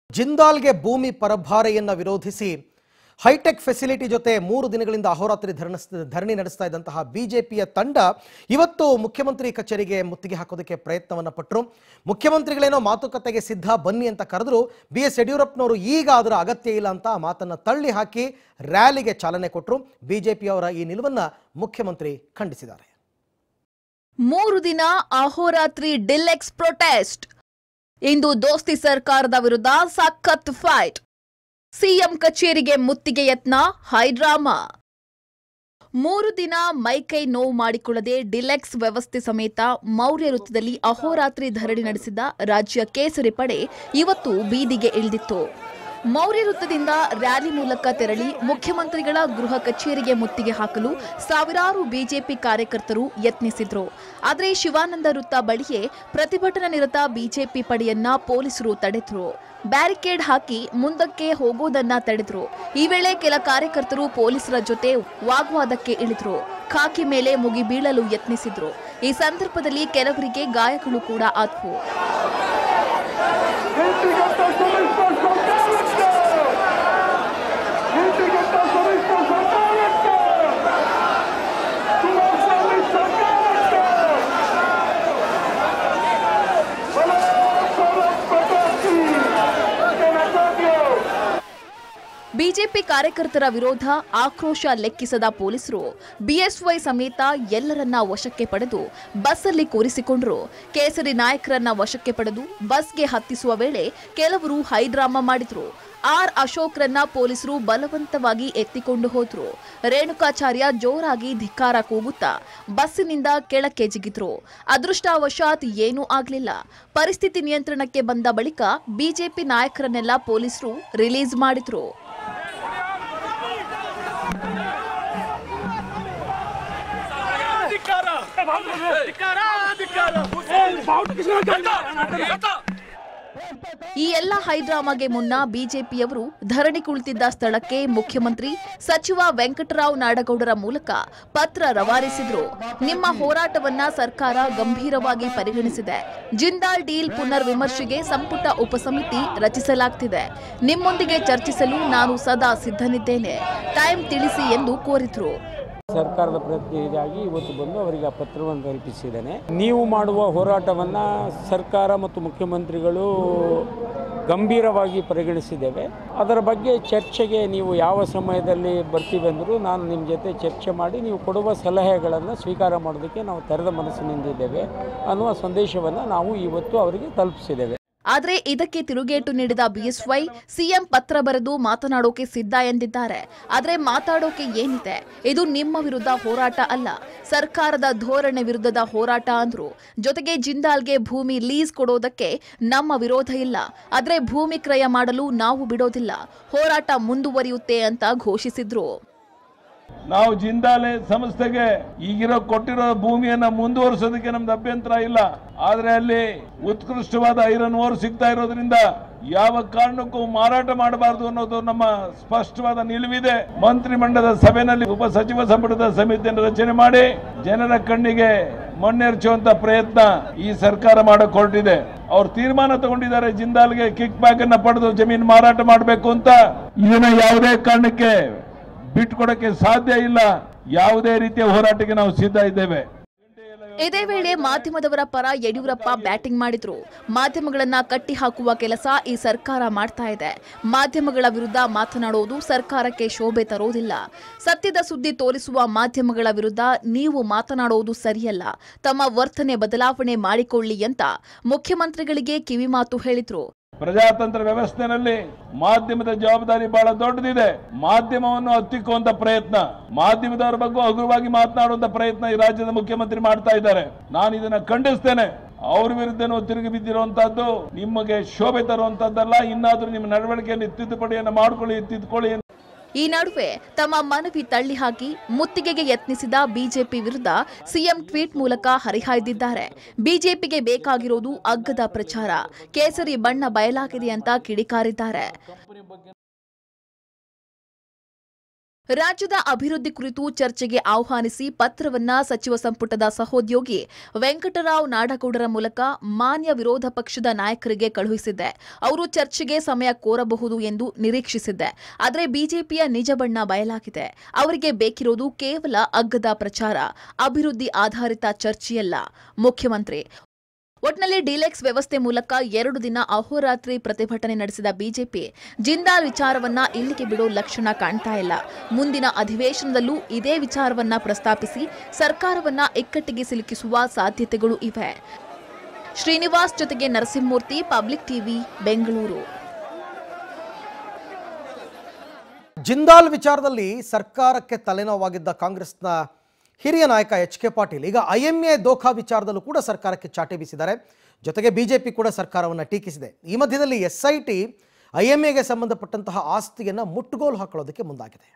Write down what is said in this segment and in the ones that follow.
ಜಿಂದಾಲ್ಗೆ ಭೂಮಿ ಪರಭಾರೆಯನ್ನ ವಿರೋಧಿಸಿ high tech facility ಜೊತೆ ಮೂರು ದಿನಗಳಿಂದ ಅಹೋರಾತ್ರಿ ಧರಣಿಸ್- ಧರಣಿ ನಡೆಸ್ತಾ ಇದ್ದಂತಹ ಬಿಜೆಪಿಯ ತಂಡ ಇವತ್ತು ಮುಖ್ಯಮಂತ್ರಿ ಕಚೇರಿಗೆ ಮುತ್ತಿಗೆ ಹಾಕೋದಕ್ಕೆ ಪ್ರಯತ್ನವನ್ನ ಪಟ್ಟರು ಮುಖ್ಯಮಂತ್ರಿಗಳೇನೋ ಮಾತುಕತೆಗೆ ಸಿದ್ಧ ಬನ್ನಿ ಅಂತ ಕರೆದ್ರು ಬಿ ಎಸ್ ಯಡಿಯೂರಪ್ಪನವರು ಈಗ ಅದರ ಅಗತ್ಯ ಇಲ್ಲ ಅಂತ ಆ ಮಾತನ್ನ ತಳ್ಳಿ ಹಾಕಿ ರ್ಯಾಲಿಗೆ ಚಾಲನೆ ಕೊಟ್ಟರು ಬಿಜೆಪಿಯವರ ಈ ನಿಲುವನ್ನ ಮುಖ್ಯಮಂತ್ರಿ ಖಂಡಿಸಿದ್ದಾರೆ ಮೂರು ದಿನ ಅಹೋರಾತ್ರಿ ಡಿಲೆಕ್ಸ್ ಪ್ರೊಟೆಸ್ಟ್ ಇಂದು ದೋಸ್ತಿ ಸರ್ಕಾರದ ವಿರುದ್ಧ ಸಖತ್ ಫೈಟ್ ಸಿಎಂ ಕಚೇರಿಗೆ ಮುತ್ತಿಗೆ ಯತ್ನ ಹೈಡ್ರಾಮಾ ಮೂರು ದಿನ ಮೈಕೈ ನೋವು ಮಾಡಿಕೊಳ್ಳದೆ ಡಿಲೆಕ್ಸ್ ವ್ಯವಸ್ಥೆ ಸಮೇತ ಮೌರ್ಯ ವೃತ್ತದಲ್ಲಿ ಅಹೋರಾತ್ರಿ ಧರಣಿ ನಡೆಸಿದ ರಾಜ್ಯ ಕೇಸರಿ ಪಡೆ ಇವತ್ತು ಬೀದಿಗೆ ಇಳಿದಿತ್ತು ಮೌರ್ಯ ವೃತ್ತದಿಂದ ರ್ಯಾಲಿ ಮೂಲಕ ತೆರಳಿ ಮುಖ್ಯಮಂತ್ರಿಗಳ ಗೃಹ ಕಚೇರಿಗೆ ಮುತ್ತಿಗೆ ಹಾಕಲು ಸಾವಿರಾರು ಬಿಜೆಪಿ ಕಾರ್ಯಕರ್ತರು ಯತ್ನಿಸಿದ್ರು ಆದರೆ ಶಿವಾನಂದ ವೃತ್ತ ಬಳಿಯೇ ಪ್ರತಿಭಟನಾ ನಿರತ ಬಿಜೆಪಿ ಪಡೆಯನ್ನ ಪೊಲೀಸರು ತಡೆದ್ರು ಬ್ಯಾರಿಕೇಡ್ ಹಾಕಿ ಮುಂದಕ್ಕೆ ಹೋಗೋದನ್ನ ತಡೆದ್ರು ಈ ವೇಳೆ ಕೆಲ ಕಾರ್ಯಕರ್ತರು ಪೊಲೀಸರ ಜೊತೆ ವಾಗ್ವಾದಕ್ಕೆ ಇಳಿದ್ರು ಖಾಕಿ ಮೇಲೆ ಮುಗಿ ಬೀಳಲು ಯತ್ನಿಸಿದ್ರು ಈ ಸಂದರ್ಭದಲ್ಲಿ ಕೆಲವರಿಗೆ ಗಾಯಗಳು ಕೂಡ ಆದವು Indigente Solista Socavete! Indigente Solista Socavete! Suasali Socavete! Hello, Saurabh Pataki! Kenatagyo! BJP ಕಾರ್ಯಕರ್ತರ ವಿರೋಧ ಆಕ್ರೋಶ ಲೆಕ್ಕಿಸದ ಪೊಲೀಸರು ಬಿಎಸ್ವೈ ಸಮೇತ ಎಲ್ಲರನ್ನ ವಶಕ್ಕೆ ಪಡೆದು ಬಸ್ಸಲ್ಲಿ ಕೂರಿಸಿಕೊಂಡ್ರು ಕೇಸರಿ ನಾಯಕರನ್ನ ವಶಕ್ಕೆ ಪಡೆದು ಬಸ್ಗೆ ಹತ್ತಿಸುವ ವೇಳೆ ಕೆಲವರು ಹೈಡ್ರಾಮಾ ಮಾಡಿದ್ರು ಆರ್ ಅಶೋಕ್ರನ್ನ ಪೊಲೀಸರು ಬಲವಂತವಾಗಿ ಎತ್ತಿಕೊಂಡು ಹೋದ್ರು ರೇಣುಕಾಚಾರ್ಯ ಜೋರಾಗಿ ಧಿಕ್ಕಾರ ಕೂಗುತ್ತಾ ಬಸ್ಸಿನಿಂದ ಕೆಳಕ್ಕೆ ಜಿಗಿದ್ರು ಅದೃಷ್ಟವಶಾತ್ ಏನೂ ಆಗ್ಲಿಲ್ಲ ಪರಿಸ್ಥಿತಿ ನಿಯಂತ್ರಣಕ್ಕೆ ಬಂದ ಬಳಿಕ ಬಿಜೆಪಿ ನಾಯಕರನ್ನೆಲ್ಲ ಪೊಲೀಸರು ರಿಲೀಸ್ ಮಾಡಿದ್ರು ಧಿಕ್ಕಾರ ಧಿಕ್ಕಾರ ಧಿಕ್ಕಾರ ಈ ಎಲ್ಲ ಹೈಡ್ರಾಮಾಗೆ ಮುನ್ನ ಬಿಜೆಪಿಯವರು ಧರಣಿ ಕುಳಿತಿದ್ದ ಸ್ಥಳಕ್ಕೆ ಮುಖ್ಯಮಂತ್ರಿ ಸಚಿವ ವೆಂಕಟರಾವ್ ನಾಡಗೌಡರ ಮೂಲಕ ಪತ್ರ ರವಾನಿಸಿದ್ರು ನಿಮ್ಮ ಹೋರಾಟವನ್ನ ಸರ್ಕಾರ ಗಂಭೀರವಾಗಿ ಪರಿಗಣಿಸಿದೆ ಜಿಂದಾಲ್ ಡೀಲ್ ಪುನರ್ ವಿಮರ್ಶೆಗೆ ಸಂಪುಟ ಉಪಸಮಿತಿ ರಚಿಸಲಾಗ್ತಿದೆ ನಿಮ್ಮೊಂದಿಗೆ ಚರ್ಚಿಸಲು ನಾನು ಸದಾ ಸಿದ್ಧನಿದ್ದೇನೆ ಟೈಮ್ ತಿಳಿಸಿ ಎಂದು ಕೋರಿದ್ರು ಸರ್ಕಾರದ ಪ್ರತಿನಿಧಿಯಾಗಿ ಇವತ್ತು ಬಂದು ಅವರಿಗೆ ಆ ಪತ್ರವನ್ನು ತಲುಪಿಸಿದ್ದೇನೆ ನೀವು ಮಾಡುವ ಹೋರಾಟವನ್ನು ಸರ್ಕಾರ ಮತ್ತು ಮುಖ್ಯಮಂತ್ರಿಗಳು ಗಂಭೀರವಾಗಿ ಪರಿಗಣಿಸಿದ್ದೇವೆ ಅದರ ಬಗ್ಗೆ ಚರ್ಚೆಗೆ ನೀವು ಯಾವ ಸಮಯದಲ್ಲಿ ಬರ್ತೀವಿ ಅಂದರೂ ನಾನು ನಿಮ್ಮ ಜೊತೆ ಚರ್ಚೆ ಮಾಡಿ ನೀವು ಕೊಡುವ ಸಲಹೆಗಳನ್ನು ಸ್ವೀಕಾರ ಮಾಡೋದಕ್ಕೆ ನಾವು ತೆರೆದ ಮನಸ್ಸಿನಿಂದಿದ್ದೇವೆ ಅನ್ನುವ ಸಂದೇಶವನ್ನು ನಾವು ಇವತ್ತು ಅವರಿಗೆ ತಲುಪಿಸಿದ್ದೇವೆ ಆದ್ರೆ ಇದಕ್ಕೆ ತಿರುಗೇಟು ನೀಡಿದ ಬಿಎಸ್ವೈ ಸಿಎಂ ಪತ್ರ ಬರೆದು ಮಾತನಾಡೋಕೆ ಸಿದ್ಧ ಎಂದಿದ್ದಾರೆ ಆದ್ರೆ ಮಾತಾಡೋಕೆ ಏನಿದೆ ಇದು ನಿಮ್ಮ ವಿರುದ್ಧ ಹೋರಾಟ ಅಲ್ಲ ಸರ್ಕಾರದ ಧೋರಣೆ ವಿರುದ್ಧದ ಹೋರಾಟ ಅಂದ್ರು ಜೊತೆಗೆ ಜಿಂದಾಲ್ಗೆ ಭೂಮಿ ಲೀಸ್ ಕೊಡೋದಕ್ಕೆ ನಮ್ಮ ವಿರೋಧ ಇಲ್ಲ ಆದ್ರೆ ಭೂಮಿ ಕ್ರಯ ಮಾಡಲು ನಾವು ಬಿಡೋದಿಲ್ಲ ಹೋರಾಟ ಮುಂದುವರಿಯುತ್ತೆ ಅಂತ ಘೋಷಿಸಿದ್ರು ನಾವು ಜಿಂದಾಲೆ ಸಂಸ್ಥೆಗೆ ಈಗಿರೋ ಕೊಟ್ಟಿರೋ ಭೂಮಿಯನ್ನ ಮುಂದುವರಿಸೋದಕ್ಕೆ ನಮ್ದು ಅಭ್ಯಂತರ ಇಲ್ಲ ಆದ್ರೆ ಅಲ್ಲಿ ಉತ್ಕೃಷ್ಟವಾದ ಐರನ್ ಓರ್ ಸಿಗ್ತಾ ಇರೋದ್ರಿಂದ ಯಾವ ಕಾರಣಕ್ಕೂ ಮಾರಾಟ ಮಾಡಬಾರದು ಅನ್ನೋದು ನಮ್ಮ ಸ್ಪಷ್ಟವಾದ ನಿಲುವಿದೆ ಮಂತ್ರಿಮಂಡಲದ ಸಭೆಯಲ್ಲಿ ಉಪ ಸಚಿವ ಸಂಪುಟದ ಸಮಿತಿಯನ್ನು ರಚನೆ ಮಾಡಿ ಜನರ ಕಣ್ಣಿಗೆ ಮಣ್ಣೆರಚುವಂತ ಪ್ರಯತ್ನ ಈ ಸರ್ಕಾರ ಮಾಡಕ್ ಹೊರಟಿದೆ ಅವ್ರು ತೀರ್ಮಾನ ತಗೊಂಡಿದ್ದಾರೆ ಜಿಂದಾಲ್ಗೆ ಕಿಕ್ ಬ್ಯಾಕ್ ಅನ್ನ ಪಡೆದು ಜಮೀನು ಮಾರಾಟ ಮಾಡಬೇಕು ಅಂತ ಇದನ್ನ ಯಾವುದೇ ಕಾರಣಕ್ಕೆ ಬಿಟ್ಕೊಡಕ್ಕೆ ಸಾಧ್ಯ ಇಲ್ಲ ಯಾವುದೇ ರೀತಿಯ ಹೋರಾಟಕ್ಕೆ ನಾವು ಸಿದ್ಧ ಇದ್ದೇವೆ ಇದೇ ವೇಳೆ ಮಾಧ್ಯಮದವರ ಪರ ಯಡಿಯೂರಪ್ಪ ಬ್ಯಾಟಿಂಗ್ ಮಾಡಿದ್ರು ಮಾಧ್ಯಮಗಳನ್ನ ಕಟ್ಟಿ ಹಾಕುವ ಕೆಲಸ ಈ ಸರ್ಕಾರ ಮಾಡ್ತಾ ಇದೆ ಮಾಧ್ಯಮಗಳ ವಿರುದ್ಧ ಮಾತನಾಡುವುದು ಸರ್ಕಾರಕ್ಕೆ ಶೋಭೆ ತರೋದಿಲ್ಲ ಸತ್ಯದ ಸುದ್ದಿ ತೋರಿಸುವ ಮಾಧ್ಯಮಗಳ ವಿರುದ್ಧ ನೀವು ಮಾತನಾಡುವುದು ಸರಿಯಲ್ಲ ತಮ್ಮ ವರ್ತನೆ ಬದಲಾವಣೆ ಮಾಡಿಕೊಳ್ಳಿ ಅಂತ ಮುಖ್ಯಮಂತ್ರಿಗಳಿಗೆ ಕಿವಿಮಾತು ಹೇಳಿದ್ರು ಪ್ರಜಾತಂತ್ರ ವ್ಯವಸ್ಥೆನಲ್ಲಿ ಮಾಧ್ಯಮದ ಜವಾಬ್ದಾರಿ ಬಹಳ ದೊಡ್ಡದಿದೆ ಮಾಧ್ಯಮವನ್ನು ಹತ್ತಿಕ್ಕುವಂತ ಪ್ರಯತ್ನ ಮಾಧ್ಯಮದವರ ಬಗ್ಗೆ ಹಗುರವಾಗಿ ಮಾತನಾಡುವಂತ ಪ್ರಯತ್ನ ಈ ರಾಜ್ಯದ ಮುಖ್ಯಮಂತ್ರಿ ಮಾಡ್ತಾ ಇದ್ದಾರೆ ನಾನು ಇದನ್ನ ಖಂಡಿಸ್ತೇನೆ ಅವ್ರ ವಿರುದ್ಧನೂ ತಿರುಗಿ ಬಿದ್ದಿರುವಂತಹದ್ದು ನಿಮಗೆ ಶೋಭೆ ತರುವಂತದ್ದಲ್ಲ ಇನ್ನಾದ್ರೂ ನಿಮ್ಮ ನಡವಳಿಕೆಯಲ್ಲಿ ತಿದ್ದುಪಡಿಯನ್ನು ಮಾಡ್ಕೊಳ್ಳಿ ತಿದ್ದುಕೊಳ್ಳಿ ಅಂತ ಈ ನಡುವೆ ತಮ್ಮ ಮನವಿ ತಳ್ಳಿ ಹಾಕಿ ಮುತ್ತಿಗೆಗೆ ಯತ್ನಿಸಿದ ಬಿಜೆಪಿ ವಿರುದ್ಧ ಸಿಎಂ ಟ್ವೀಟ್ ಮೂಲಕ ಹರಿಹಾಯ್ದಿದ್ದಾರೆ ಬಿಜೆಪಿಗೆ ಬೇಕಾಗಿರೋದು ಅಗ್ಗದ ಪ್ರಚಾರ ಕೇಸರಿ ಬಣ್ಣ ಬಯಲಾಗಿದೆ ಅಂತ ಕಿಡಿಕಾರಿದ್ದಾರೆ ರಾಜ್ಯದ ಅಭಿವೃದ್ಧಿ ಕುರಿತು ಚರ್ಚೆಗೆ ಆಹ್ವಾನಿಸಿ ಪತ್ರವನ್ನ ಸಚಿವ ಸಂಪುಟದ ಸಹೋದ್ಯೋಗಿ ವೆಂಕಟರಾವ್ ನಾಡಗೌಡರ ಮೂಲಕ ಮಾನ್ಯ ವಿರೋಧ ಪಕ್ಷದ ನಾಯಕರಿಗೆ ಕಳುಹಿಸಿದ್ದೆ ಅವರು ಚರ್ಚೆಗೆ ಸಮಯ ಕೋರಬಹುದು ಎಂದು ನಿರೀಕ್ಷಿಸಿದ್ದೆ ಆದರೆ ಬಿಜೆಪಿಯ ನಿಜ ಬಣ್ಣ ಬಯಲಾಗಿದೆ ಅವರಿಗೆ ಬೇಕಿರೋದು ಕೇವಲ ಅಗ್ಗದ ಪ್ರಚಾರ ಅಭಿವೃದ್ಧಿ ಆಧಾರಿತ ಚರ್ಚೆಯಲ್ಲ ಮುಖ್ಯಮಂತ್ರಿ ಒಟ್ನಲ್ಲಿ ಡಿಲೆಕ್ಸ್ ವ್ಯವಸ್ಥೆ ಮೂಲಕ ಎರಡು ದಿನ ಅಹೋರಾತ್ರಿ ಪ್ರತಿಭಟನೆ ನಡೆಸಿದ ಬಿಜೆಪಿ ಜಿಂದಾಲ್ ವಿಚಾರವನ್ನ ಇಲ್ಲಿಗೆ ಬಿಡೋ ಲಕ್ಷಣ ಕಾಣ್ತಾ ಇಲ್ಲ ಮುಂದಿನ ಅಧಿವೇಶನದಲ್ಲೂ ಇದೇ ವಿಚಾರವನ್ನ ಪ್ರಸ್ತಾಪಿಸಿ ಸರ್ಕಾರವನ್ನ ಇಕ್ಕಟ್ಟಿಗೆ ಸಿಲುಕಿಸುವ ಸಾಧ್ಯತೆಗಳು ಇವೆ ಶ್ರೀನಿವಾಸ್ ಜೊತೆಗೆ ನರಸಿಂಹಮೂರ್ತಿ ಪಬ್ಲಿಕ್ ಟಿವಿ ಬೆಂಗಳೂರು ಜಿಂದಾಲ್ ವಿಚಾರದಲ್ಲಿ ಸರ್ಕಾರಕ್ಕೆ ತಲೆನೋವಾಗಿದ್ದ ಕಾಂಗ್ರೆಸ್ನ ಹಿರಿಯ ನಾಯಕ ಎಚ್ ಕೆ ಪಾಟೀಲ್ ಈಗ ಐ ಎಂ ಎ ದೋಖಾ ವಿಚಾರದಲ್ಲೂ ಕೂಡ ಸರ್ಕಾರಕ್ಕೆ ಚಾಟಿ ಬೀಸಿದ್ದಾರೆ ಜೊತೆಗೆ ಬಿಜೆಪಿ ಕೂಡ ಸರ್ಕಾರವನ್ನು ಟೀಕಿಸಿದೆ ಈ ಮಧ್ಯದಲ್ಲಿ S I T I M ಎಗೆ ಸಂಬಂಧಪಟ್ಟಂತಹ ಆಸ್ತಿಯನ್ನು ಮುಟ್ಟುಗೋಲು ಹಾಕೊಳ್ಳೋದಕ್ಕೆ ಮುಂದಾಗಿದೆ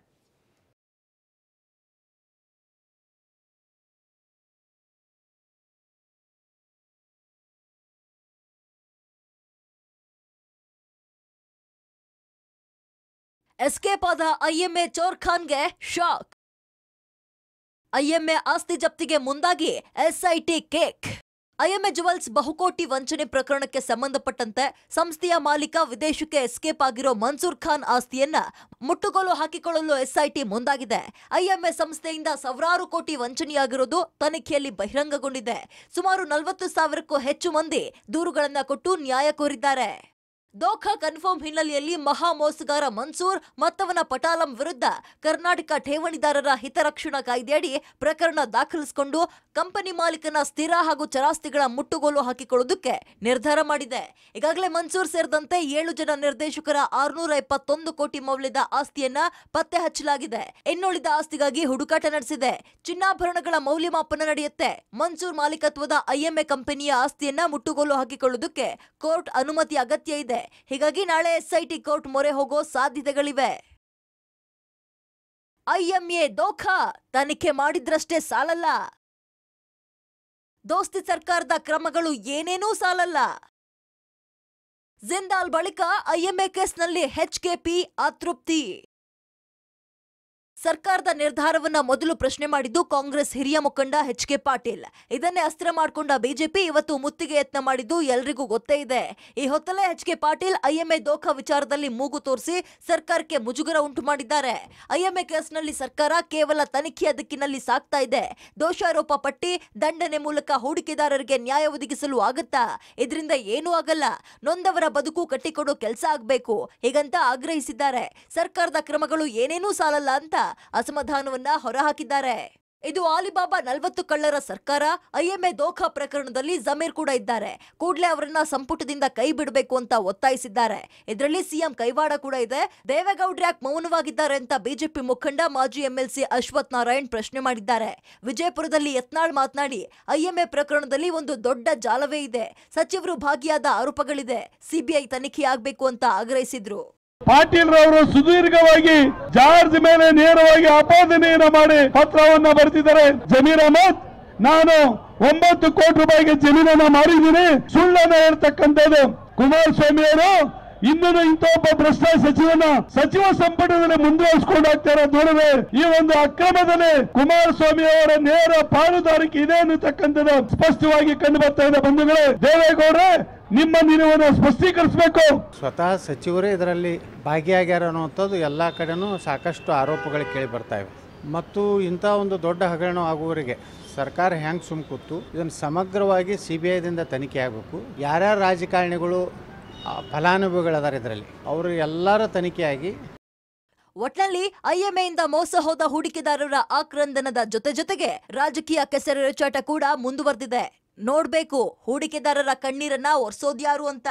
ಎಸ್ಕೇಪ್ ಆದ ಐಎಂಎ ಚೋರ್ ಖಾನ್ಗೆ ಶಾಕ್ ಐಎಂಎ ಆಸ್ತಿ ಜಪ್ತಿಗೆ ಮುಂದಾಗಿ ಎಸ್ಐಟಿ ಕೇಕ್ ಐಎಂಎ ಜುವೆಲ್ಸ್ ಬಹುಕೋಟಿ ವಂಚನೆ ಪ್ರಕರಣಕ್ಕೆ ಸಂಬಂಧಪಟ್ಟಂತೆ ಸಂಸ್ಥೆಯ ಮಾಲೀಕ ವಿದೇಶಕ್ಕೆ ಎಸ್ಕೇಪ್ ಆಗಿರೋ ಮನ್ಸೂರ್ ಖಾನ್ ಆಸ್ತಿಯನ್ನ ಮುಟ್ಟುಗೋಲು ಹಾಕಿಕೊಳ್ಳಲು ಎಸ್ಐಟಿ ಮುಂದಾಗಿದೆ ಐಎಂಎ ಸಂಸ್ಥೆಯಿಂದ ಸಾವಿರಾರು ಕೋಟಿ ವಂಚನೆಯಾಗಿರೋದು ತನಿಖೆಯಲ್ಲಿ ಬಹಿರಂಗಗೊಂಡಿದೆ ಸುಮಾರು ನಲವತ್ತು ಸಾವಿರಕ್ಕೂ ಹೆಚ್ಚು ಮಂದಿ ದೂರುಗಳನ್ನ ಕೊಟ್ಟು ನ್ಯಾಯ ಕೋರಿದ್ದಾರೆ ದೋಖಾ ಕನ್ಫರ್ಮ್ ಹಿನ್ನೆಲೆಯಲ್ಲಿ ಮಹಾ ಮೋಸಗಾರ ಮನ್ಸೂರ್ ಮತ್ತವನ ಪಟಾಲಂ ವಿರುದ್ಧ ಕರ್ನಾಟಕ ಠೇವಣಿದಾರರ ಹಿತರಕ್ಷಣಾ ಕಾಯ್ದೆಯಡಿ ಪ್ರಕರಣ ದಾಖಲಿಸಿಕೊಂಡು ಕಂಪನಿ ಮಾಲೀಕನ ಸ್ಥಿರ ಹಾಗೂ ಚರಾಸ್ತಿಗಳ ಮುಟ್ಟುಗೋಲು ಹಾಕಿಕೊಳ್ಳುವುದಕ್ಕೆ ನಿರ್ಧಾರ ಮಾಡಿದೆ ಈಗಾಗಲೇ ಮನ್ಸೂರ್ ಸೇರಿದಂತೆ ಏಳು ಜನ ನಿರ್ದೇಶಕರ ಆರುನೂರ ಇಪ್ಪತ್ತೊಂದು ಕೋಟಿ ಮೌಲ್ಯದ ಆಸ್ತಿಯನ್ನ ಪತ್ತೆ ಹಚ್ಚಲಾಗಿದೆ ಇನ್ನುಳಿದ ಆಸ್ತಿಗಾಗಿ ಹುಡುಕಾಟ ನಡೆಸಿದೆ ಚಿನ್ನಾಭರಣಗಳ ಮೌಲ್ಯಮಾಪನ ನಡೆಯುತ್ತೆ ಮನ್ಸೂರ್ ಮಾಲೀಕತ್ವದ ಐಎಂಎ ಕಂಪನಿಯ ಆಸ್ತಿಯನ್ನ ಮುಟ್ಟುಗೋಲು ಹಾಕಿಕೊಳ್ಳುವುದಕ್ಕೆ ಕೋರ್ಟ್ ಅನುಮತಿ ಅಗತ್ಯ ಇದೆ ಹೀಗಾಗಿ ನಾಳೆ ಎಸ್ಐಟಿ ಕೋರ್ಟ್ ಮೊರೆ ಹೋಗೋ ಸಾಧ್ಯತೆಗಳಿವೆ ಐಎಂಎ ದೋಖಾ ತನಿಖೆ ಮಾಡಿದ್ರಷ್ಟೇ ಸಾಲಲ್ಲ ದೋಸ್ತಿ ಸರ್ಕಾರದ ಕ್ರಮಗಳು ಏನೇನೂ ಸಾಲಲ್ಲ ಜಿಂದಾಲ್ ಬಳಿಕ ಐಎಂಎ ಕೇಸ್ನಲ್ಲಿ ಎಚ್ಕೆಪಿ ಅತೃಪ್ತಿ ಸರ್ಕಾರದ ನಿರ್ಧಾರವನ್ನ ಮೊದಲು ಪ್ರಶ್ನೆ ಮಾಡಿದ್ದು ಕಾಂಗ್ರೆಸ್ ಹಿರಿಯ ಮುಖಂಡ ಎಚ್ ಕೆ ಪಾಟೀಲ್ ಇದನ್ನೇ ಅಸ್ತ್ರ ಮಾಡಿಕೊಂಡ ಬಿಜೆಪಿ ಇವತ್ತು ಮುತ್ತಿಗೆ ಯತ್ನ ಮಾಡಿದ್ದು ಎಲ್ರಿಗೂ ಗೊತ್ತೇ ಇದೆ ಈ ಹೊತ್ತಲ್ಲೇ ಎಚ್ ಕೆ ಪಾಟೀಲ್ ಐಎಂಎ ದೋಖಾ ವಿಚಾರದಲ್ಲಿ ಮೂಗು ತೋರಿಸಿ ಸರ್ಕಾರಕ್ಕೆ ಮುಜುಗರ ಉಂಟು ಮಾಡಿದ್ದಾರೆ ಐಎಂಎ ಕೇಸ್ನಲ್ಲಿ ಸರ್ಕಾರ ಕೇವಲ ತನಿಖೆಯ ದಿಕ್ಕಿನಲ್ಲಿ ಸಾಗ್ತಾ ಇದೆ ದೋಷಾರೋಪ ಪಟ್ಟಿ ದಂಡನೆ ಮೂಲಕ ಹೂಡಿಕೆದಾರರಿಗೆ ನ್ಯಾಯ ಒದಗಿಸಲು ಆಗತ್ತಾ ಇದರಿಂದ ಏನೂ ಆಗಲ್ಲ ನೊಂದವರ ಬದುಕು ಕಟ್ಟಿಕೊಡೋ ಕೆಲಸ ಆಗ್ಬೇಕು ಹೀಗಂತ ಆಗ್ರಹಿಸಿದ್ದಾರೆ ಸರ್ಕಾರದ ಕ್ರಮಗಳು ಏನೇನೂ ಸಾಲಲ್ಲ ಅಂತ ಅಸಮಾಧಾನವನ್ನ ಹೊರಹಾಕಿದ್ದಾರೆ ಇದು ಆಲಿಬಾಬಾ ನಲವತ್ತು ಕಳ್ಳರ ಸರ್ಕಾರ ಐಎಂಎ ದೋಖಾ ಪ್ರಕರಣದಲ್ಲಿ ಜಮೀರ್ ಕೂಡ ಇದ್ದಾರೆ ಕೂಡಲೇ ಅವರನ್ನ ಸಂಪುಟದಿಂದ ಕೈ ಬಿಡಬೇಕು ಅಂತ ಒತ್ತಾಯಿಸಿದ್ದಾರೆ ಇದರಲ್ಲಿ ಸಿಎಂ ಕೈವಾಡ ಕೂಡ ಇದೆ ದೇವೇಗೌಡ್ರ ಯಾಕೆ ಮೌನವಾಗಿದ್ದಾರೆ ಅಂತ ಬಿಜೆಪಿ ಮುಖಂಡ ಮಾಜಿ ಎಂಎಲ್ಸಿ ಅಶ್ವಥ್ ನಾರಾಯಣ್ ಪ್ರಶ್ನೆ ಮಾಡಿದ್ದಾರೆ ವಿಜಯಪುರದಲ್ಲಿ ಯತ್ನಾಳ್ ಮಾತನಾಡಿ ಐಎಂಎ ಪ್ರಕರಣದಲ್ಲಿ ಒಂದು ದೊಡ್ಡ ಜಾಲವೇ ಇದೆ ಸಚಿವರು ಭಾಗಿಯಾದ ಆರೋಪಗಳಿದೆ ಸಿಬಿಐ ತನಿಖೆ ಆಗ್ಬೇಕು ಅಂತ ಆಗ್ರಹಿಸಿದ್ರು ಪಾಟೀಲ್ ರವರು ಸುದೀರ್ಘವಾಗಿ ಜಾರ್ಜ್ ಮೇಲೆ ನೇರವಾಗಿ ಆಪಾದನೆಯನ್ನ ಮಾಡಿ ಪತ್ರವನ್ನ ಬರೆದಿದ್ದಾರೆ ಜಮೀರ್ ಅಹಮದ್ ನಾನು ಒಂಬತ್ತು ಕೋಟಿ ರೂಪಾಯಿಗೆ ಜಮೀನನ್ನ ಮಾರಿದ್ದೀನಿ ಸುಳ್ಳನ್ನ ಹೇಳ್ತಕ್ಕಂಥದ್ದು ಕುಮಾರಸ್ವಾಮಿ ಅವರು ಇನ್ನೂ ಇಂಥ ಒಬ್ಬ ಭ್ರಷ್ಟ ಸಚಿವನ ಸಚಿವ ಸಂಪುಟದಲ್ಲಿ ಮುಂದುವರಿಸಿಕೊಂಡು ಹೋಗ್ತಾರೆ ನೋಡಿದ್ರೆ ಈ ಒಂದು ಅಕ್ರಮದಲ್ಲಿ ಕುಮಾರಸ್ವಾಮಿ ಅವರ ನೇರ ಪಾಲುದಾರಿಕೆ ಇದೆ ಅನ್ನತಕ್ಕಂಥದ್ದು ಸ್ಪಷ್ಟವಾಗಿ ಕಂಡು ಬರ್ತಾ ಇದೆ ಬಂಧುಗಳೇ ದೇವೇಗೌಡ್ರೆ ನಿಮ್ಮ ನಿಲುವನ್ನು ಸ್ಪಷ್ಟೀಕರಿಸಬೇಕು ಸ್ವತಃ ಸಚಿವರೇ ಇದರಲ್ಲಿ ಭಾಗಿಯಾಗ್ಯಾರ ಅನ್ನುವಂಥದ್ದು ಎಲ್ಲ ಕಡೆನೂ ಸಾಕಷ್ಟು ಆರೋಪಗಳು ಕೇಳಿ ಬರ್ತಾ ಇವೆ ಮತ್ತು ಇಂಥ ಒಂದು ದೊಡ್ಡ ಹಗರಣ ಆಗುವವರೆಗೆ ಸರ್ಕಾರ ಹೆಂಗೆ ಸುಮ್ ಕೂತು ಇದನ್ನು ಸಮಗ್ರವಾಗಿ ಸಿ ಬಿ ಐದಿಂದ ತನಿಖೆ ಆಗಬೇಕು ಯಾರ್ಯಾರು ರಾಜಕಾರಣಿಗಳು ಆ, ಫಲಾನುಭವಿಗಳದಾರ ಇದರಲ್ಲಿ ಅವರು ಎಲ್ಲರ ತನಿಖೆಯಾಗಿ ಒಟ್ನಲ್ಲಿ ಐಎಂಎಯಿಂದ ಮೋಸ ಹೋದ ಹೂಡಿಕೆದಾರರ ಆಕ್ರಂದನದ ಜೊತೆ ಜೊತೆಗೆ ರಾಜಕೀಯ ಕೆಸರೆರಚಾಟ ಕೂಡ ಮುಂದುವರೆದಿದೆ ನೋಡ್ಬೇಕು ಹೂಡಿಕೆದಾರರ ಕಣ್ಣೀರನ್ನ ಒರ್ಸೋದ್ಯಾರು ಅಂತ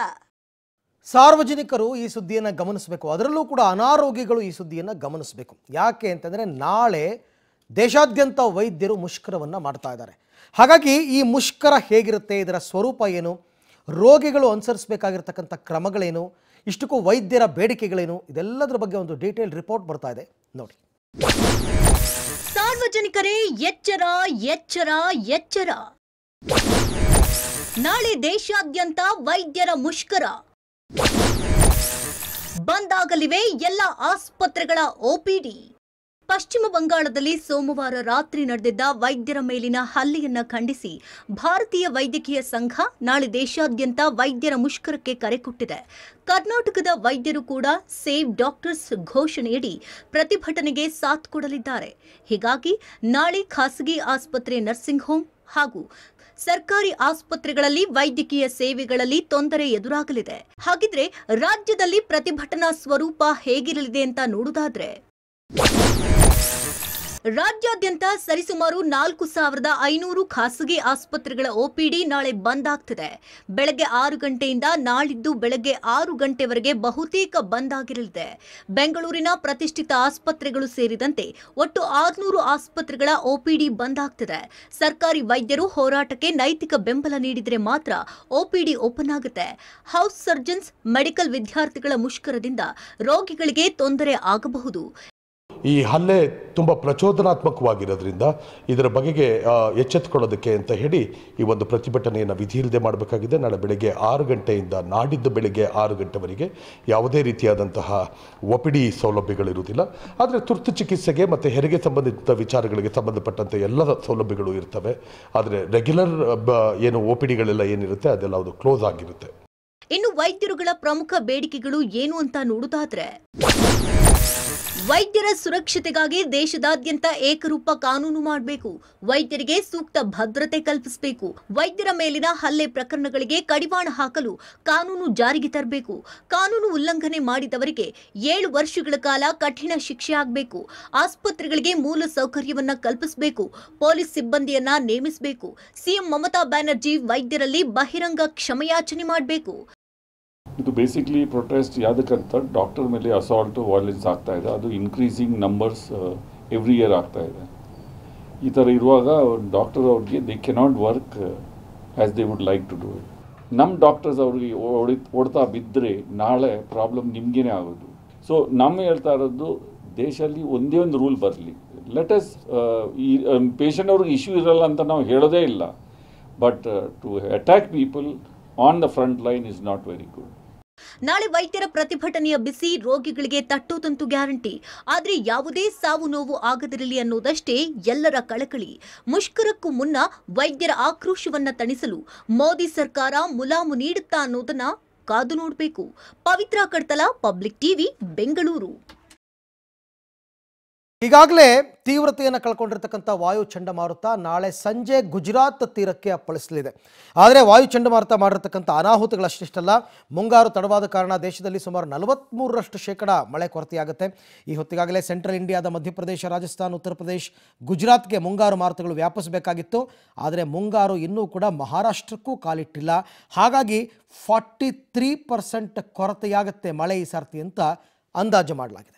ಸಾರ್ವಜನಿಕರು ಈ ಸುದ್ದಿಯನ್ನು ಗಮನಿಸಬೇಕು ಅದರಲ್ಲೂ ಕೂಡ ಅನಾರೋಗ್ಯಗಳು ಈ ಸುದ್ದಿಯನ್ನು ಗಮನಿಸಬೇಕು ಯಾಕೆ ಅಂತಂದರೆ ನಾಳೆ ದೇಶಾದ್ಯಂತ ವೈದ್ಯರು ಮುಷ್ಕರವನ್ನು ಮಾಡ್ತಾ ಇದ್ದಾರೆ ಹಾಗಾಗಿ ಈ ಮುಷ್ಕರ ಹೇಗಿರುತ್ತೆ ಇದರ ಸ್ವರೂಪ ಏನು ರೋಗಿಗಳು ಅನುಸರಿಸಬೇಕಾಗಿರ್ತಕ್ಕಂಥ ಕ್ರಮಗಳೇನು ಇಷ್ಟಕ್ಕೂ ವೈದ್ಯರ ಬೇಡಿಕೆಗಳೇನು ಇದೆಲ್ಲದರ ಬಗ್ಗೆ ಒಂದು ಡೀಟೇಲ್ ರಿಪೋರ್ಟ್ ಬರ್ತಾ ಇದೆ ನೋಡಿ ಸಾರ್ವಜನಿಕರೇ ಎಚ್ಚರ ಎಚ್ಚರ ಎಚ್ಚರ ನಾಳೆ ದೇಶಾದ್ಯಂತ ವೈದ್ಯರ ಮುಷ್ಕರ ಬಂದಾಗಲಿವೆ ಎಲ್ಲ ಆಸ್ಪತ್ರೆಗಳ ಒಪಿಡಿ ಪಶ್ಚಿಮ ಬಂಗಾಳದಲ್ಲಿ ಸೋಮವಾರ ರಾತ್ರಿ ನಡೆದಿದ್ದ ವೈದ್ಯರ ಮೇಲಿನ ಹಲ್ಲೆಯನ್ನ ಖಂಡಿಸಿ ಭಾರತೀಯ ವೈದ್ಯಕೀಯ ಸಂಘ ನಾಳೆ ದೇಶಾದ್ಯಂತ ವೈದ್ಯರ ಮುಷ್ಕರಕ್ಕೆ ಕರೆ ಕೊಟ್ಟಿದೆ ಕರ್ನಾಟಕದ ವೈದ್ಯರು ಕೂಡ ಸೇವ್ ಡಾಕ್ಟರ್ಸ್ ಘೋಷಣೆಯಡಿ ಪ್ರತಿಭಟನೆಗೆ ಸಾಥ್ ಕೊಡಲಿದ್ದಾರೆ ಹೀಗಾಗಿ ನಾಳೆ ಖಾಸಗಿ ಆಸ್ಪತ್ರೆ ನರ್ಸಿಂಗ್ ಹೋಮ್ ಹಾಗೂ ಸರ್ಕಾರಿ ಆಸ್ಪತ್ರೆಗಳಲ್ಲಿ ವೈದ್ಯಕೀಯ ಸೇವೆಗಳಲ್ಲಿ ತೊಂದರೆ ಎದುರಾಗಲಿದೆ ಹಾಗಿದ್ರೆ ರಾಜ್ಯದಲ್ಲಿ ಪ್ರತಿಭಟನಾ ಸ್ವರೂಪ ಹೇಗಿರಲಿದೆ ಅಂತ ನೋಡುವುದಾದ್ರೆ ರಾಜ್ಯಾದ್ಯಂತ ಸರಿಸುಮಾರು ನಾಲ್ಕು ಸಾವಿರದ ಐನೂರು ಖಾಸಗಿ ಆಸ್ಪತ್ರೆಗಳ ಒಪಿಡಿ ನಾಳೆ ಬಂದ್ ಆಗ್ತಿದೆ ಬೆಳಗ್ಗೆ ಆರು ಗಂಟೆಯಿಂದ ನಾಳಿದ್ದು ಬೆಳಗ್ಗೆ ಆರು ಗಂಟೆವರೆಗೆ ಬಹುತೇಕ ಬಂದ್ ಆಗಿರಲಿದೆ ಬೆಂಗಳೂರಿನ ಪ್ರತಿಷ್ಠಿತ ಆಸ್ಪತ್ರೆಗಳು ಸೇರಿದಂತೆ ಒಟ್ಟು ಆರುನೂರು ಆಸ್ಪತ್ರೆಗಳ ಒಪಿಡಿ ಬಂದ್ ಆಗ್ತಿದೆ ಸರ್ಕಾರಿ ವೈದ್ಯರು ಹೋರಾಟಕ್ಕೆ ನೈತಿಕ ಬೆಂಬಲ ನೀಡಿದರೆ ಮಾತ್ರ ಒಪಿಡಿ ಓಪನ್ ಆಗುತ್ತೆ ಹೌಸ್ ಸರ್ಜನ್ಸ್ ಮೆಡಿಕಲ್ ವಿದ್ಯಾರ್ಥಿಗಳ ಮುಷ್ಕರದಿಂದ ರೋಗಿಗಳಿಗೆ ತೊಂದರೆ ಆಗಬಹುದು ಈ ಹಲ್ಲೆ ತುಂಬ ಪ್ರಚೋದನಾತ್ಮಕವಾಗಿರೋದ್ರಿಂದ ಇದರ ಬಗೆಗೆ ಆ, ಎಚ್ಚೆತ್ತುಕೊಳ್ಳೋದಕ್ಕೆ ಅಂತ ಹೇಳಿ ಈ ಒಂದು ಪ್ರತಿಭಟನೆಯನ್ನು ವಿಧಿ ಇಲ್ಲದೆ ಮಾಡಬೇಕಾಗಿದೆ ನಾಳೆ ಬೆಳಗ್ಗೆ ಆರು ಗಂಟೆಯಿಂದ ನಾಡಿದ್ದು ಬೆಳಗ್ಗೆ ಆರು ಗಂಟೆವರೆಗೆ ಯಾವುದೇ ರೀತಿಯಾದಂತಹ ಒಪಿಡಿ ಸೌಲಭ್ಯಗಳಿರುವುದಿಲ್ಲ ಆದರೆ ತುರ್ತು ಚಿಕಿತ್ಸೆಗೆ ಮತ್ತು ಹೆರಿಗೆ ಸಂಬಂಧಿತ ವಿಚಾರಗಳಿಗೆ ಸಂಬಂಧಪಟ್ಟಂತೆ ಎಲ್ಲ ಸೌಲಭ್ಯಗಳು ಇರ್ತವೆ ಆದರೆ ರೆಗ್ಯುಲರ್ ಏನು ಒ ಪಿ ಡಿಗಳೆಲ್ಲ ಏನಿರುತ್ತೆ ಅದೆಲ್ಲ ಅದು ಕ್ಲೋಸ್ ಆಗಿರುತ್ತೆ ಇನ್ನು ವೈದ್ಯರುಗಳ ಪ್ರಮುಖ ಬೇಡಿಕೆಗಳು ಏನು ಅಂತ ನೋಡುವುದಾದ್ರೆ ವೈದ್ಯರ ಸುರಕ್ಷತೆಗಾಗಿ ದೇಶದಾದ್ಯಂತ ಏಕರೂಪ ಕಾನೂನು ಮಾಡಬೇಕು ವೈದ್ಯರಿಗೆ ಸೂಕ್ತ ಭದ್ರತೆ ಕಲ್ಪಿಸಬೇಕು ವೈದ್ಯರ ಮೇಲಿನ ಹಲ್ಲೆ ಪ್ರಕರಣಗಳಿಗೆ ಕಡಿವಾಣ ಹಾಕಲು ಕಾನೂನು ಜಾರಿಗೆ ತರಬೇಕು ಕಾನೂನು ಉಲ್ಲಂಘನೆ ಮಾಡಿದವರಿಗೆ ಏಳು ವರ್ಷಗಳ ಕಾಲ ಕಠಿಣ ಶಿಕ್ಷೆ ಆಗಬೇಕು ಆಸ್ಪತ್ರೆಗಳಿಗೆ ಮೂಲ ಸೌಕರ್ಯವನ್ನ ಕಲ್ಪಿಸಬೇಕು ಪೊಲೀಸ್ ಸಿಬ್ಬಂದಿಯನ್ನ ನೇಮಿಸಬೇಕು ಸಿಎಂ ಮಮತಾ ಬ್ಯಾನರ್ಜಿ ವೈದ್ಯರಲ್ಲಿ ಬಹಿರಂಗ ಕ್ಷಮೆಯಾಚನೆ ಮಾಡಬೇಕು ಇದು ಬೇಸಿಕ್ಲಿ ಪ್ರೊಟೆಸ್ಟ್ ಯಾವುದಕ್ಕಂತ ಡಾಕ್ಟರ್ ಮೇಲೆ ಅಸಾಲ್ಟು ವಾಯ್ಲೆನ್ಸ್ ಆಗ್ತಾ ಇದೆ ಅದು ಇನ್ಕ್ರೀಸಿಂಗ್ ನಂಬರ್ಸ್ ಎವ್ರಿ ಇಯರ್ ಆಗ್ತಾ ಇದೆ ಈ ಥರ ಇರುವಾಗ ಡಾಕ್ಟರ್ ಅವ್ರಿಗೆ they cannot work as they would like to do it ನಮ್ಮ ಡಾಕ್ಟರ್ಸ್ ಅವ್ರಿಗೆ ಓಡಿ ಓಡ್ತಾ ಬಿದ್ದರೆ ನಾಳೆ ಪ್ರಾಬ್ಲಮ್ ನಿಮಗೇನೆ ಆಗೋದು ಸೊ ನಮ್ಮ ಹೇಳ್ತಾ ಇರೋದು ದೇಶದಲ್ಲಿ ಒಂದೇ ಒಂದು ರೂಲ್ ಬರಲಿ ಲೆಟಸ್ ಈ ಪೇಷಂಟ್ ಅವ್ರಿಗೆ ಇಶ್ಯೂ ಇರಲ್ಲ ಅಂತ ನಾವು ಹೇಳೋದೇ ಇಲ್ಲ but to attack people on the front line is not very good ನಾಳೆ ವೈದ್ಯರ ಪ್ರತಿಭಟನೆಯ ಬಿಸಿ ರೋಗಿಗಳಿಗೆ ತಟ್ಟೋದಂತೂ ಗ್ಯಾರಂಟಿ ಆದ್ರೆ ಯಾವುದೇ ಸಾವು ನೋವು ಆಗದಿರಲಿ ಅನ್ನೋದಷ್ಟೇ ಎಲ್ಲರ ಕಳಕಳಿ ಮುಷ್ಕರಕ್ಕೂ ಮುನ್ನ ವೈದ್ಯರ ಆಕ್ರೋಶವನ್ನ ತಣಿಸಲು ಮೋದಿ ಸರ್ಕಾರ ಮುಲಾಮು ನೀಡುತ್ತಾ ಅನ್ನೋದನ್ನ ಕಾದು ನೋಡಬೇಕು ಪವಿತ್ರ ಕಡ್ತಲ ಪಬ್ಲಿಕ್ ಟಿವಿ ಬೆಂಗಳೂರು ಈಗಾಗಲೇ ತೀವ್ರತೆಯನ್ನು ಕಳ್ಕೊಂಡಿರ್ತಕ್ಕಂಥ ವಾಯು ಚಂಡಮಾರುತ ನಾಳೆ ಸಂಜೆ ಗುಜರಾತ್ ತೀರಕ್ಕೆ ಅಪ್ಪಳಿಸಲಿದೆ ಆದರೆ ವಾಯು ಚಂಡಮಾರುತ ಮಾಡಿರ್ತಕ್ಕಂಥ ಅನಾಹುತಗಳಷ್ಟಿಷ್ಟಲ್ಲ ಮುಂಗಾರು ತಡವಾದ ಕಾರಣ ದೇಶದಲ್ಲಿ ಸುಮಾರು ನಲವತ್ತ್ಮೂರರಷ್ಟು ಶೇಕಡ ಮಳೆ ಕೊರತೆಯಾಗುತ್ತೆ ಈ ಹೊತ್ತಿಗಾಗಲೇ ಸೆಂಟ್ರಲ್ ಇಂಡಿಯಾದ ಮಧ್ಯಪ್ರದೇಶ ರಾಜಸ್ಥಾನ್ ಉತ್ತರ ಪ್ರದೇಶ್ ಗುಜರಾತ್ಗೆ ಮುಂಗಾರು ಮಾರುತಗಳು ವ್ಯಾಪಿಸಬೇಕಾಗಿತ್ತು ಆದರೆ ಮುಂಗಾರು ಇನ್ನೂ ಕೂಡ ಮಹಾರಾಷ್ಟ್ರಕ್ಕೂ ಕಾಲಿಟ್ಟಿಲ್ಲ ಹಾಗಾಗಿ ಫಾರ್ಟಿ ತ್ರೀ ಪರ್ಸೆಂಟ್ ಕೊರತೆಯಾಗುತ್ತೆ ಮಳೆ ಈ ಸರ್ತಿ ಅಂತ ಅಂದಾಜು ಮಾಡಲಾಗಿದೆ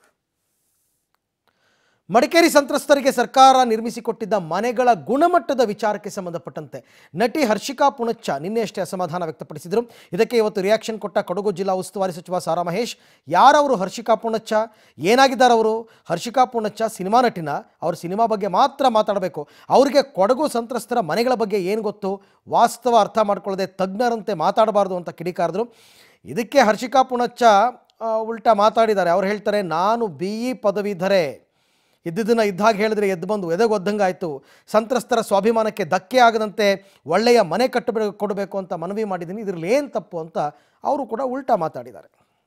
ಮಡಿಕೇರಿ ಸಂತ್ರಸ್ತರಿಗೆ ಸರ್ಕಾರ ನಿರ್ಮಿಸಿಕೊಟ್ಟಿದ್ದ ಮನೆಗಳ ಗುಣಮಟ್ಟದ ವಿಚಾರಕ್ಕೆ ಸಂಬಂಧಪಟ್ಟಂತೆ ನಟಿ ಹರ್ಷಿಕಾ ಪುಣಚ್ಚ ನಿನ್ನೆಯಷ್ಟೇ ಅಸಮಾಧಾನ ವ್ಯಕ್ತಪಡಿಸಿದರು ಇದಕ್ಕೆ ಇವತ್ತು ರಿಯಾಕ್ಷನ್ ಕೊಟ್ಟ ಕೊಡಗು ಜಿಲ್ಲಾ ಉಸ್ತುವಾರಿ ಸಚಿವ ಸಾರಾ ಮಹೇಶ್ ಯಾರವರು ಹರ್ಷಿಕಾ ಪುಣಚ್ಚ ಏನಾಗಿದ್ದಾರೆ ಅವರು ಹರ್ಷಿಕಾ ಪುಣಚ್ಚ ಸಿನಿಮಾ ನಟಿನ ಅವ್ರ ಸಿನಿಮಾ ಬಗ್ಗೆ ಮಾತ್ರ ಮಾತಾಡಬೇಕು ಅವರಿಗೆ ಕೊಡಗು ಸಂತ್ರಸ್ತರ ಮನೆಗಳ ಬಗ್ಗೆ ಏನು ಗೊತ್ತು ವಾಸ್ತವ ಅರ್ಥ ಮಾಡ್ಕೊಳ್ಳದೆ ತಜ್ಞರಂತೆ ಮಾತಾಡಬಾರ್ದು ಅಂತ ಕಿಡಿಕಾರಿದ್ರು ಇದಕ್ಕೆ ಹರ್ಷಿಕಾ ಪುಣಚ್ಚ ಆ, ಉಲ್ಟಾ ಮಾತಾಡಿದ್ದಾರೆ ಅವ್ರು ಹೇಳ್ತಾರೆ ನಾನು ಬಿ ಇ ಪದವೀಧರೆ ಇದ್ದಿದ್ದನ್ನು ಇದ್ದಾಗ ಹೇಳಿದ್ರೆ ಎದ್ದು ಬಂದು ಎದೆಗೊದ್ದಂಗೆ ಆಯಿತು ಸಂತ್ರಸ್ತರ ಸ್ವಾಭಿಮಾನಕ್ಕೆ ಧಕ್ಕೆ ಆಗದಂತೆ ಒಳ್ಳೆಯ ಮನೆ ಕಟ್ಟಬೇಕು ಕೊಡಬೇಕು ಅಂತ ಮನವಿ ಮಾಡಿದ್ದೀನಿ ಇದರಲ್ಲಿ ಏನು ತಪ್ಪು ಅಂತ ಅವರು ಕೂಡ ಉಲ್ಟಾ ಮಾತಾಡಿದ್ದಾರೆ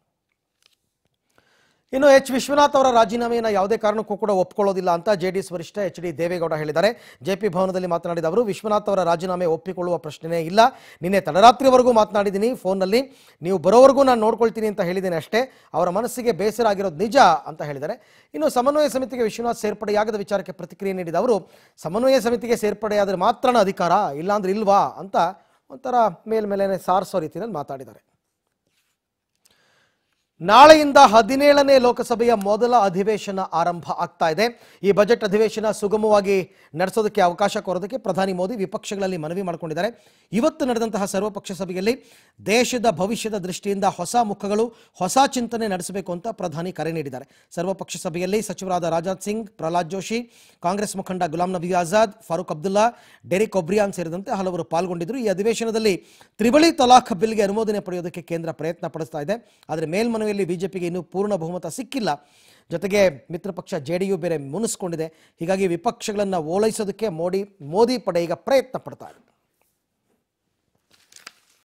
ಇನ್ನು ಎಚ್ ವಿಶ್ವನಾಥ್ ಅವರ ರಾಜೀನಾಮೆಯನ್ನು ಯಾವುದೇ ಕಾರಣಕ್ಕೂ ಕೂಡ ಒಪ್ಕೊಳ್ಳೋದಿಲ್ಲ ಅಂತ ಜೆ ಡಿ ಎಸ್ ವರಿಷ್ಠ ಎಚ್ ಡಿ ದೇವೇಗೌಡ ಹೇಳಿದ್ದಾರೆ ಜೆ ಪಿ ಭವನದಲ್ಲಿ ಮಾತನಾಡಿದ ಅವರು ವಿಶ್ವನಾಥ್ ಅವರ ರಾಜೀನಾಮೆ ಒಪ್ಪಿಕೊಳ್ಳುವ ಪ್ರಶ್ನೆನೇ ಇಲ್ಲ ನಿನ್ನೆ ತಡರಾತ್ರಿವರೆಗೂ ಮಾತನಾಡಿದ್ದೀನಿ ಫೋನ್ನಲ್ಲಿ ನೀವು ಬರೋವರೆಗೂ ನಾನು ನೋಡ್ಕೊಳ್ತೀನಿ ಅಂತ ಹೇಳಿದ್ದೀನಿ ಅಷ್ಟೇ ಅವರ ಮನಸ್ಸಿಗೆ ಬೇಸರ ಆಗಿರೋದು ನಿಜ ಅಂತ ಹೇಳಿದ್ದಾರೆ ಇನ್ನು ಸಮನ್ವಯ ಸಮಿತಿಗೆ ವಿಶ್ವನಾಥ್ ಸೇರ್ಪಡೆಯಾಗದ ವಿಚಾರಕ್ಕೆ ಪ್ರತಿಕ್ರಿಯೆ ನೀಡಿದ ಅವರು ಸಮನ್ವಯ ಸಮಿತಿಗೆ ಸೇರ್ಪಡೆಯಾದರೆ ಮಾತ್ರನ ಅಧಿಕಾರ ಇಲ್ಲಾಂದ್ರೆ ಇಲ್ವಾ ಅಂತ ಒಂಥರ ಮೇಲ್ಮೇಲೆ ಸಾರಿಸೋ ರೀತಿಯಲ್ಲಿ ಮಾತಾಡಿದ್ದಾರೆ ನಾಳೆಯಿಂದ ಹದಿನೇಳನೇ ಲೋಕಸಭೆಯ ಮೊದಲ ಅಧಿವೇಶನ ಆರಂಭ ಆಗ್ತಾ ಇದೆ ಈ ಬಜೆಟ್ ಅಧಿವೇಶನ ಸುಗಮವಾಗಿ ನಡೆಸೋದಕ್ಕೆ ಅವಕಾಶ ಕೋರೋದಕ್ಕೆ ಪ್ರಧಾನಿ ಮೋದಿ ವಿಪಕ್ಷಗಳಲ್ಲಿ ಮನವಿ ಮಾಡಿಕೊಂಡಿದ್ದಾರೆ ಇವತ್ತು ನಡೆದಂತಹ ಸರ್ವಪಕ್ಷ ಸಭೆಯಲ್ಲಿ ದೇಶದ ಭವಿಷ್ಯದ ದೃಷ್ಟಿಯಿಂದ ಹೊಸ ಮುಖಗಳು ಹೊಸ ಚಿಂತನೆ ನಡೆಸಬೇಕು ಅಂತ ಪ್ರಧಾನಿ ಕರೆ ನೀಡಿದ್ದಾರೆ ಸರ್ವಪಕ್ಷ ಸಭೆಯಲ್ಲಿ ಸಚಿವರಾದ ರಾಜನಾಥ್ ಸಿಂಗ್ ಪ್ರಹ್ಲಾದ್ ಜೋಶಿ ಕಾಂಗ್ರೆಸ್ ಮುಖಂಡ ಗುಲಾಂ ನಬಿ ಆಜಾದ್ ಫಾರೂಕ್ ಅಬ್ದುಲ್ಲಾ ಡೆರಿಕ್ ಒಬ್ರಿಯಾನ್ ಸೇರಿದಂತೆ ಹಲವರು ಪಾಲ್ಗೊಂಡಿದ್ದರು ಈ ಅಧಿವೇಶನದಲ್ಲಿ ತ್ರಿವಳಿ ತಲಾಖ್ ಬಿಲ್ಗೆ ಅನುಮೋದನೆ ಪಡೆಯೋದಕ್ಕೆ ಕೇಂದ್ರ ಪ್ರಯತ್ನ ಪಡಿಸ್ತಾ ಇದೆ ಆದರೆ ಮೇಲ್ಮನವಿ ಚುನಾವಣೆಯಲ್ಲಿ ಬಿಜೆಪಿಗೆ ಇನ್ನೂ ಪೂರ್ಣ ಬಹುಮತ ಸಿಕ್ಕಿಲ್ಲ ಜೊತೆಗೆ ಮಿತ್ರ ಪಕ್ಷ ಜೆ ಡಿ ಯು ಬೇರೆ ಮುನಿಸ್ಕೊಂಡಿದೆ ಹೀಗಾಗಿ ವಿಪಕ್ಷಗಳನ್ನು ಓಲೈಸೋದಕ್ಕೆ ಮೋಡಿ ಮೋದಿ ಪಡೆ ಈಗ ಪ್ರಯತ್ನ ಪಡ್ತಾ ಇದೆ